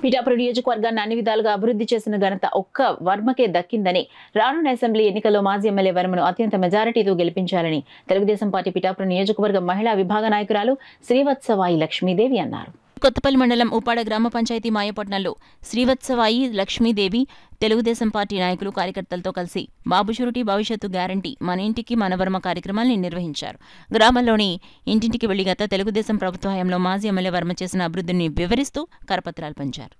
పిఠాపురం నియోజకవర్గాన్ని అన్ని విధాలుగా అభివృద్ధి చేసిన ఘనత ఒక్క వర్మకే దక్కిందని రానున్న అసెంబ్లీ ఎన్నికల్లో మాజీ ఎమ్మెల్యే వర్మను అత్యంత మెజారిటీతో గెలిపించాలని తెలుగుదేశం పార్టీ పిఠాపురం నియోజకవర్గ మహిళా విభాగ నాయకురాలు శ్రీవత్సవాయి లక్ష్మీదేవి అన్నారు కొత్తపల్లి మండలం ఉపాడ గ్రామ పంచాయతీ మాయపట్నంలో శ్రీవత్సవాయి లక్ష్మీదేవి తెలుగుదేశం పార్టీ నాయకులు కార్యకర్తలతో కలిసి బాబు షూరిటీ భవిష్యత్తు గ్యారంటీ మన ఇంటికి మన వర్మ కార్యక్రమాన్ని నిర్వహించారు గ్రామంలోని ఇంటింటికి వెళ్లి గత తెలుగుదేశం ప్రభుత్వ హయాంలో మాజీ ఎమ్మెల్యే వర్మ చేసిన అభివృద్ధిని వివరిస్తూ కరపత్రాలు పంచారు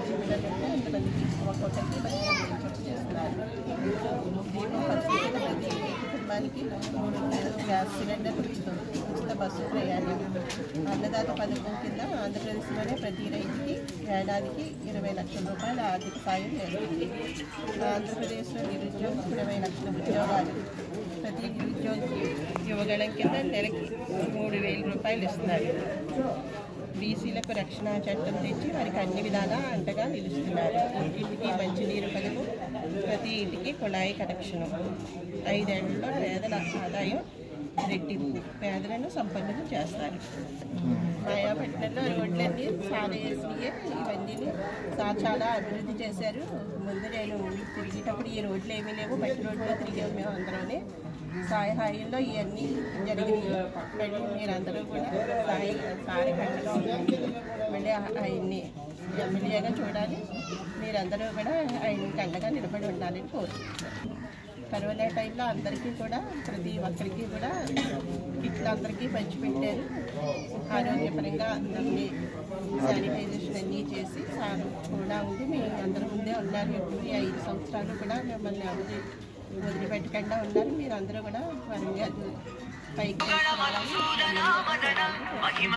కుటుంబానికి మూడు గ్యాస్ సిలిండర్ ఉచితం ఉచిత బస్సు ప్రయాణం అన్నదాత పథకం కింద ఆంధ్రప్రదేశ్లోనే ప్రతి రైతుకి ఏడాదికి ఇరవై లక్షల రూపాయల ఆర్థిక సాయం జరుగుతుంది ఆంధ్రప్రదేశ్లో నిరుద్యోగం ఇరవై లక్షల ఉద్యోగాలు ప్రతి నిరుద్యోగికి యువగళం కింద నెలకి మూడు వేల రూపాయలు ఇస్తున్నారు బీసీలకు రక్షణ చట్టం తెచ్చి వారికి అన్ని విధాలా అంటగా నిలుస్తున్నారు ఇంటింటికి మంచినీరు పథకం ప్రతి ఇంటికి కుళాయి కనెక్షను ఐదేళ్లలో పేదల ఆదాయం రెట్టింపు పేదలను సంపన్నులు చేస్తారు మాయాపట్నంలో రోడ్లన్నీ సారా వేసినాయి ఇవన్నీ సార్ చాలా అభివృద్ధి చేశారు ముందు నేను తిరిగేటప్పుడు ఈ రోడ్లు ఏమీ లేవు మట్టి రోడ్లో తిరిగాము మేము అందరూనే సాయ హాయిలో ఇవన్నీ జరిగినాయి మళ్ళీ మీరందరూ కూడా సాయి సారి కండగా ఉండాలి మళ్ళీ ఆయన్ని ఎమ్మెల్యేగా చూడాలి మీరందరూ కూడా ఆయన కండగా నిలబడి ఉండాలని కోరుకుంటున్నాను కరోనా టైంలో అందరికీ కూడా ప్రతి ఒక్కరికి కూడా కిట్లు అందరికీ పంచిపెట్టారు ఆరోగ్యపరంగా అందరినీ శానిటైజేషన్ అన్నీ చేసి సార్ కూడా ఉండి మేము అందరి ముందే ఉన్నారు ఎప్పుడు ఈ ఐదు సంవత్సరాలు కూడా మిమ్మల్ని ఎవరు వదిలిపెట్టకుండా ఉన్నారు మీరు అందరూ కూడా వారి పైకి తీసుకురావాలని